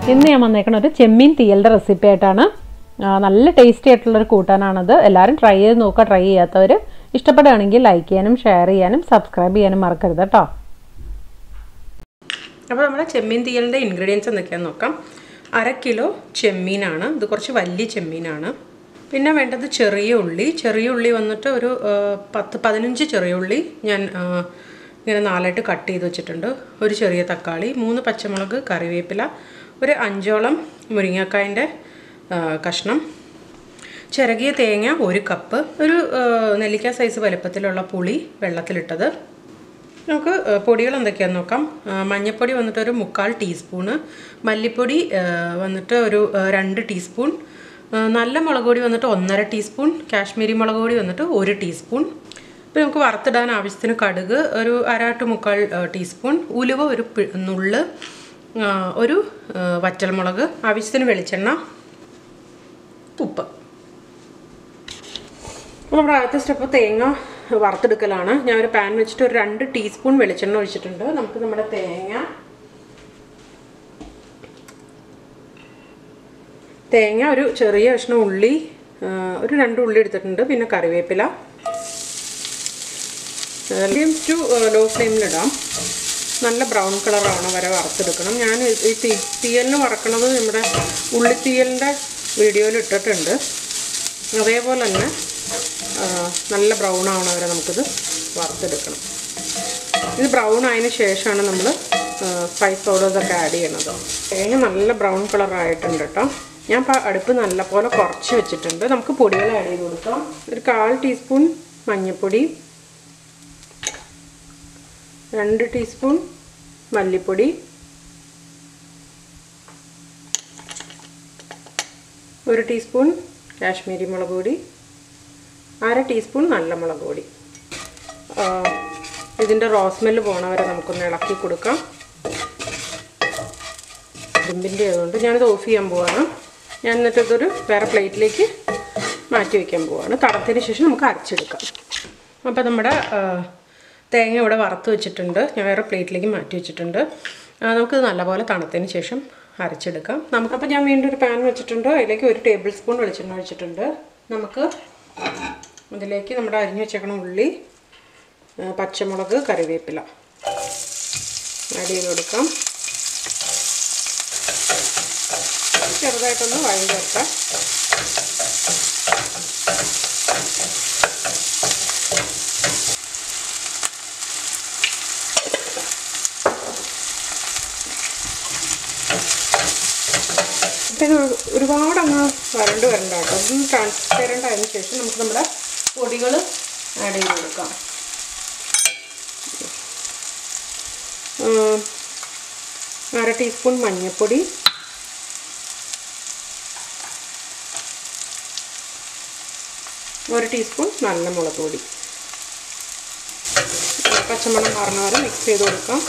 ഇന്ന് ഞാൻ വന്നേക്കണ ഒരു ചെമ്മീൻ തീയലിൻ്റെ റെസിപ്പി ആയിട്ടാണ് ആ, നല്ല ടേസ്റ്റി ആയിട്ടുള്ളൊരു കൂട്ടാനാണത് എല്ലാവരും ട്രൈ ചെയ്ത് നോക്കുക ട്രൈ ചെയ്യാത്തവർ ഇഷ്ടപ്പെടുകയാണെങ്കിൽ ലൈക്ക് ചെയ്യാനും ഷെയർ ചെയ്യാനും സബ്സ്ക്രൈബ് ചെയ്യാനും മറക്കരുത് കേട്ടോ അപ്പോൾ നമ്മുടെ ചെമ്മീൻ തീയലിൻ്റെ ഇൻഗ്രീഡിയൻസ് എന്തൊക്കെയാണെന്ന് നോക്കാം അര കിലോ ചെമ്മീനാണ് ഇത് കുറച്ച് വലിയ ചെമ്മീനാണ് പിന്നെ വേണ്ടത് ചെറിയ ഉള്ളി ചെറിയ ഉള്ളി വന്നിട്ട് ഒരു ആ, പത്ത് പതിനഞ്ച് ചെറിയ ഉള്ളി ഞാൻ ആ, ഇങ്ങനെ നാലായിട്ട് കട്ട് ചെയ്ത് വെച്ചിട്ടുണ്ട് ഒരു ചെറിയ തക്കാളി മൂന്ന് പച്ചമുളക് കറിവേപ്പില ഒരു അഞ്ചോളം മുരിങ്ങക്കായൻ്റെ കഷ്ണം ചിരകിയ തേങ്ങ ഒരു കപ്പ് ഒരു ആ, നെല്ലിക്ക സൈസ് വലുപ്പത്തിലുള്ള പുളി വെള്ളത്തിലിട്ടത് നമുക്ക് ആ, പൊടികൾ എന്തൊക്കെയാണെന്ന് നോക്കാം ആ, മഞ്ഞൾപ്പൊടി വന്നിട്ട് ഒരു മുക്കാൽ ടീസ്പൂണ് മല്ലിപ്പൊടി ആ, വന്നിട്ട് ഒരു ആ, രണ്ട് ടീസ്പൂൺ ആ, നല്ല മുളക് പൊടി വന്നിട്ട് ഒന്നര ടീസ്പൂൺ കാശ്മീരി മുളക് പൊടി വന്നിട്ട് ഒരു ടീസ്പൂൺ ഇപ്പോൾ നമുക്ക് വറുത്തിടാൻ ആവശ്യത്തിന് കടുക് ഒരു അര ടു മുക്കാൽ ആ, ടീസ്പൂൺ ഉലുവ ഒരു പി- നുള്ള് ആ, ഒരു ആ, വറ്റൽമുളക് ആവശ്യത്തിന് വെളിച്ചെണ്ണ ഉപ്പ് അപ്പോൾ നമ്മുടെ ആദ്യത്തെ സ്റ്റെപ്പ് തേങ്ങ വറുത്തെടുക്കലാണ് ഞാൻ ഒരു പാൻ വെച്ചിട്ട് ഒരു രണ്ട് ടീസ്പൂൺ വെളിച്ചെണ്ണ ഒഴിച്ചിട്ടുണ്ട് നമുക്ക് നമ്മുടെ തേങ്ങ തേങ്ങ ഒരു ചെറിയ കഷ്ണം ഉള്ളി ആ, ഒരു രണ്ട് ഉള്ളി എടുത്തിട്ടുണ്ട് പിന്നെ കറിവേപ്പില മീഡിയം ടു ലോ ഫ്ലെയിമിലിടാം നല്ല ബ്രൗൺ കളറാണ് വരെ വറുത്തെടുക്കണം ഞാൻ ഈ തീ തീയലിന് വറക്കണത് നമ്മുടെ ഉള്ളിത്തീയലിൻ്റെ വീഡിയോയിൽ ഇട്ടിട്ടുണ്ട് അതേപോലെ തന്നെ ആ, നല്ല ബ്രൗൺ ആവണ വരെ നമുക്കിത് വറുത്തെടുക്കണം ഇത് ബ്രൗൺ ആയതിന് ശേഷമാണ് നമ്മൾ സ്പൈസ് പൗഡേഴ്സൊക്കെ ആഡ് ചെയ്യണത് തേങ്ങ നല്ല ബ്രൗൺ കളർ ആയിട്ടുണ്ട് കേട്ടോ ഞാൻ ഇപ്പോൾ അടുപ്പ് നല്ലപോലെ കുറച്ച് വെച്ചിട്ടുണ്ട് നമുക്ക് പൊടികൾ ആഡ് ചെയ്ത് കൊടുക്കാം ഒരു കാൽ ടീസ്പൂൺ മഞ്ഞൾപ്പൊടി രണ്ട് ടീസ്പൂൺ മല്ലിപ്പൊടി ഒരു ടീസ്പൂൺ കാശ്മീരി മുളക് പൊടി അര ടീസ്പൂൺ നല്ല മുളക് പൊടി ആ, ഇതിൻ്റെ റോസ്മെല്ല് പോണ വരെ നമുക്കൊന്ന് ഇളക്കി കൊടുക്കാം ഇരുമ്പിൻ്റെ ആയതുകൊണ്ട് ഞാനിത് ഓഫ് ചെയ്യാൻ പോവാണ് ഞാൻ എന്നിട്ട് ഇതൊരു വേറെ പ്ലേറ്റിലേക്ക് മാറ്റി വയ്ക്കാൻ പോവാണ് തണുത്തതിന് ശേഷം നമുക്ക് അരച്ചെടുക്കാം അപ്പോൾ നമ്മുടെ ആ, തേങ്ങ ഇവിടെ വറുത്ത് വെച്ചിട്ടുണ്ട് ഞാൻ വേറെ പ്ലേറ്റിലേക്ക് മാറ്റി വെച്ചിട്ടുണ്ട് ആ, നമുക്കിത് നല്ലപോലെ തണുത്തതിന് ശേഷം അരച്ചെടുക്കാം നമുക്കപ്പോൾ ഞാൻ വീണ്ടും ഒരു പാൻ വെച്ചിട്ടുണ്ട് അതിലേക്ക് ഒരു ടേബിൾ സ്പൂൺ വെളിച്ചെണ്ണ ഒഴിച്ചിട്ടുണ്ട് നമുക്ക് ഇതിലേക്ക് നമ്മുടെ അരിഞ്ഞു വെച്ചേക്കണ ഉള്ളി ആ, പച്ചമുളക് കറിവേപ്പില ആഡ് ചെയ്ത് കൊടുക്കാം ചെറുതായിട്ടൊന്ന് വഴി ചേർക്കാം അപ്പം ഇത് ഒരു- ഒരുപാട് അങ്ങ് വരണ്ട് വരണ്ട കേട്ടോ ഒന്ന് ട്രാൻസ്പെറൻ്റ് ആയതിനു ശേഷം നമുക്ക് നമ്മുടെ പൊടികൾ ആഡ് ചെയ്ത് കൊടുക്കാം ഉം, അര ടീസ്പൂൺ മഞ്ഞൾപ്പൊടി ഒരു ടീസ്പൂൺ നല്ല മുളക് പൊടി പച്ചമണം മാറുന്ന വരെ മിക്സ് ചെയ്ത് കൊടുക്കാം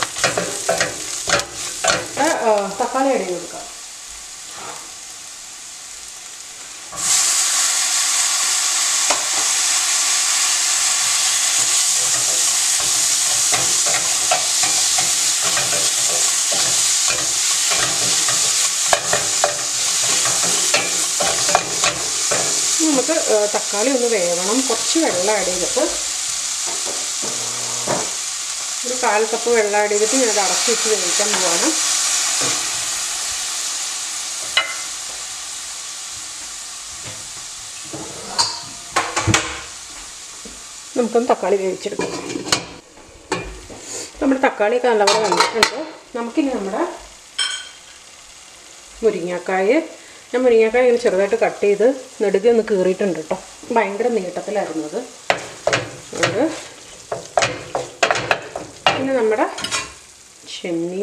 ആ, ആ, തക്കാളി ആഡ് ചെയ്ത് കൊടുക്കാം നമുക്ക് ആ, തക്കാളി ഒന്ന് വേവണം കുറച്ച് വെള്ളം ആഡ് ചെയ്തിട്ട് ഒരു കാൽ കപ്പ് വെള്ളം ആഡ് ചെയ്തിട്ട് ഞാനത് അടച്ച് വെച്ച് വേവിക്കാൻ പോവാണ് നമുക്കൊന്ന് തക്കാളി വേവിച്ചെടുക്കാം നമ്മുടെ തക്കാളിയൊക്കെ നല്ലപോലെ വന്നിട്ടുണ്ട് നമുക്കിനി നമ്മുടെ മുരിങ്ങാക്കായ ഞാൻ മുരിങ്ങാക്കായ ഇങ്ങനെ ചെറുതായിട്ട് കട്ട് ചെയ്ത് നെടുകെ ഒന്ന് കീറിയിട്ടുണ്ട് കേട്ടോ ഭയങ്കര നീട്ടത്തിലായിരുന്നു അത് അത് പിന്നെ നമ്മുടെ ചെമ്മീൻ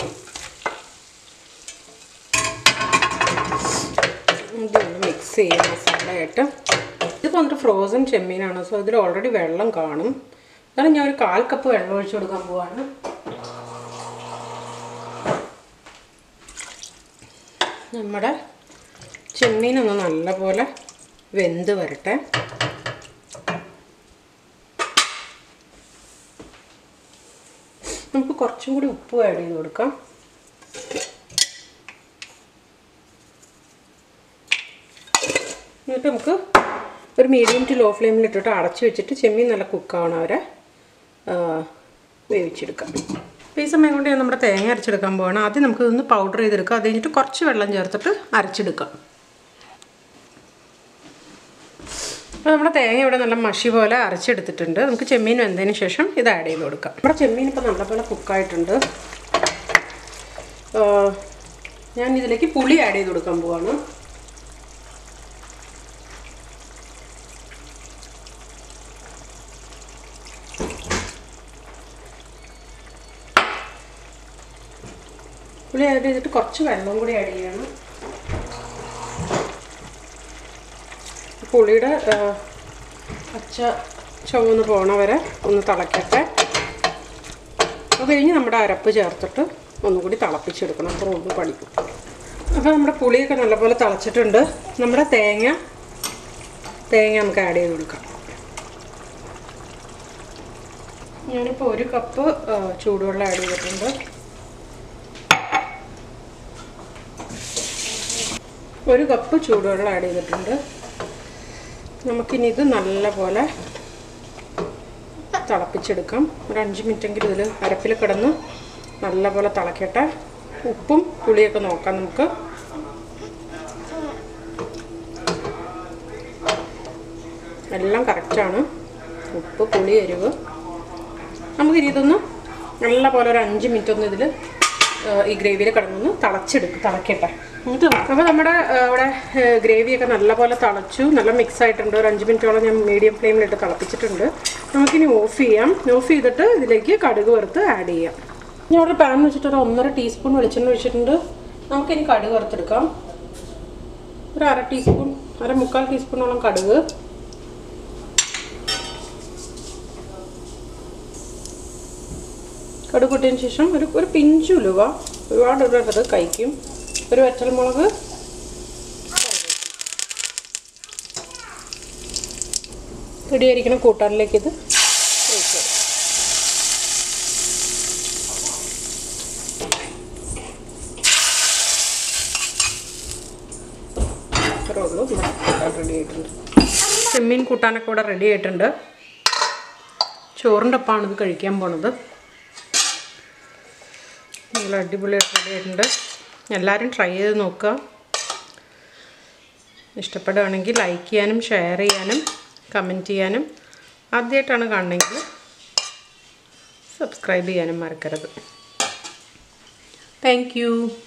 ഇതൊന്ന് മിക്സ് ചെയ്യാം മസാലയായിട്ട് ഇത് വന്നിട്ട് ഫ്രോസൺ ചെമ്മീനാണ് സോ ഇതിൽ ഓൾറെഡി വെള്ളം കാണും എന്നാലും ഞാൻ ഒരു കാൽ കപ്പ് വെള്ളം ഒഴിച്ചു കൊടുക്കാൻ പോവാണ് നമ്മുടെ ചെമ്മീനൊന്ന് നല്ലപോലെ വെന്ത് വരട്ടെ നമുക്ക് കുറച്ചും കൂടി ഉപ്പ് ആഡ് ചെയ്ത് കൊടുക്കാം എന്നിട്ട് നമുക്ക് ഒരു മീഡിയം ടു ലോ ഫ്ലെയിമിൽ ഇട്ടിട്ട് അടച്ചു വെച്ചിട്ട് ചെമ്മീൻ നല്ല കുക്കാവണം അവരെ വേവിച്ചെടുക്കാം അപ്പോൾ ഈ സമയം കൊണ്ട് ഞാൻ നമ്മുടെ തേങ്ങ അരച്ചെടുക്കാൻ പോവാണ് ആദ്യം നമുക്ക് ഇതൊന്ന് പൗഡർ ചെയ്തെടുക്കാം അത് കഴിഞ്ഞിട്ട് കുറച്ച് വെള്ളം ചേർത്തിട്ട് അരച്ചെടുക്കാം അപ്പോൾ നമ്മുടെ തേങ്ങ ഇവിടെ നല്ല മഷി പോലെ അരച്ചെടുത്തിട്ടുണ്ട് നമുക്ക് ചെമ്മീൻ വെന്തതിന് ശേഷം ഇത് ആഡ് ചെയ്ത് കൊടുക്കാം നമ്മുടെ ചെമ്മീൻ ഇപ്പോൾ നല്ലപോലെ കുക്കായിട്ടുണ്ട് ഞാൻ ഇതിലേക്ക് പുളി ആഡ് ചെയ്ത് കൊടുക്കാൻ പോവാണ് പുളി ആഡ് ചെയ്തിട്ട് കുറച്ച് വെള്ളം കൂടി ആഡ് ചെയ്യണം പുളിയുടെ പച്ച ചുവന്ന് പോണ വരെ ഒന്ന് തിളക്കട്ടെ അത് കഴിഞ്ഞ് നമ്മുടെ അരപ്പ് ചേർത്തിട്ട് ഒന്നുകൂടി തിളപ്പിച്ചെടുക്കണം അപ്പോൾ ഒന്ന് പഠിക്കും അപ്പോൾ നമ്മുടെ പുളിയൊക്കെ നല്ലപോലെ തിളച്ചിട്ടുണ്ട് നമ്മുടെ തേങ്ങ തേങ്ങ നമുക്ക് ആഡ് ചെയ്ത് കൊടുക്കാം ഞാനിപ്പോൾ ഒരു കപ്പ് ചൂടുവെള്ളം ആഡ് ചെയ്തിട്ടുണ്ട് ഒരു കപ്പ് ചൂടുവെള്ളം ആഡ് ചെയ്തിട്ടുണ്ട് നമുക്കിനി ഇത് നല്ലപോലെ തിളപ്പിച്ചെടുക്കാം ഒരു അഞ്ച് മിനിറ്റെങ്കിലും ഇതിൽ അരപ്പിൽ കിടന്ന് നല്ലപോലെ തിളക്കട്ടെ ഉപ്പും പുളിയൊക്കെ നോക്കാം നമുക്ക് എല്ലാം കറക്റ്റാണ് ഉപ്പ് പുളി എരിവ് നമുക്കിനി ഇതൊന്ന് നല്ലപോലെ ഒരു അഞ്ച് മിനിറ്റ് ഒന്ന് ഇതിൽ ഈ ഗ്രേവിയിൽ കിടന്നൊന്ന് തിളച്ചെടുക്കും തിളക്കട്ടെ എന്നിട്ട് അപ്പോൾ നമ്മുടെ ഇവിടെ ഗ്രേവിയൊക്കെ നല്ലപോലെ തിളച്ചു നല്ല മിക്സ് ആയിട്ടുണ്ട് ഒരു അഞ്ച് മിനിറ്റോളം ഞാൻ മീഡിയം ഫ്ലെയിമിലിട്ട് തിളപ്പിച്ചിട്ടുണ്ട് നമുക്കിനി ഓഫ് ചെയ്യാം ഓഫ് ചെയ്തിട്ട് ഇതിലേക്ക് കടുക് വറുത്ത് ആഡ് ചെയ്യാം ഞാൻ ഇവിടെ പാൻ വെച്ചിട്ട് ഒരു ഒന്നര ടീസ്പൂൺ വെളിച്ചെണ്ണ ഒഴിച്ചിട്ടുണ്ട് നമുക്കിനി കടുക് വറുത്തെടുക്കാം ഒരു അര ടീസ്പൂൺ അര മുക്കാൽ ടീസ്പൂണോളം കടുക് കടുക് പൊട്ടിയതിന് ശേഷം ഒരു ഒരു പിഞ്ച് ഉലുവ ഒരുപാട് ഇടരുത് കഴിക്കും ഒരു വറ്റൽമുളക് റെഡിയായിരിക്കണം കൂട്ടാനിലേക്ക് ഇത് ഒഴിച്ചു ഇത്രേ ഉള്ളൂ റെഡി ആയിട്ടുണ്ട് ചെമ്മീൻ കൂട്ടാനൊക്കെ ഇവിടെ റെഡി ആയിട്ടുണ്ട് ചോറിൻ്റെ ഒപ്പമാണ് ഇത് കഴിക്കാൻ പോണത് നല്ല അടിപൊളിയായിട്ട് റെഡി ആയിട്ടുണ്ട് എല്ലാവരും ട്രൈ ചെയ്ത് നോക്കുക ഇഷ്ടപ്പെടുകയാണെങ്കിൽ ലൈക്ക് ചെയ്യാനും ഷെയർ ചെയ്യാനും കമൻറ്റ് ചെയ്യാനും ആദ്യമായിട്ടാണ് കാണണമെങ്കിൽ സബ്സ്ക്രൈബ് ചെയ്യാനും മറക്കരുത് താങ്ക്